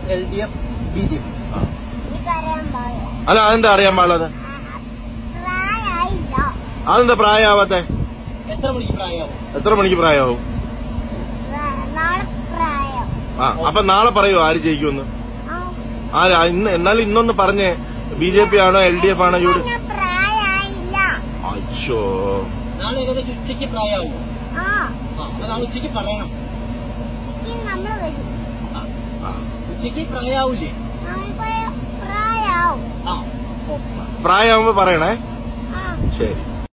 L D F B J P എനിക്കറിയാൻ പാടില്ല അല്ല അതെന്താ അറിയാൻ പാടുള്ളത് പ്രായമായില്ല അതെന്താ പ്രായമാവാത്തെ എത്ര മണിക്ക് പ്രായമാവും എത്ര മണിക്ക് പ്രായമാവും നാ- നാളെ പ്രായം ആ അപ്പൊ നാളെ പറയൂ ആര് ജയിക്കുമെന്ന് ആ. ആര് ഇന്ന് എന്നാലും ഇന്നൊന്ന് പറഞ്ഞേ ബി ജെ പി ആണോ എൽ ഡി എഫ് ആണോ യു ഡി ഞാൻ പ്രായമായില്ല അച്ഛോ നാളെ ഏകദേശം ഉച്ചയ്ക്ക് പ്രായമാവും ആ ആ അപ്പൊ നാളെ ഉച്ചയ്ക്ക് പറയണം ചിക്കൻ നമ്മള് വരും ആ, ആ. ഉച്ചയ്ക്ക് പ്രായാവൂലേ നമ്മളിപ്പോ പ്രായാവും ആ പ്രായമാകുമ്പോ പറയണേ ആ ശരി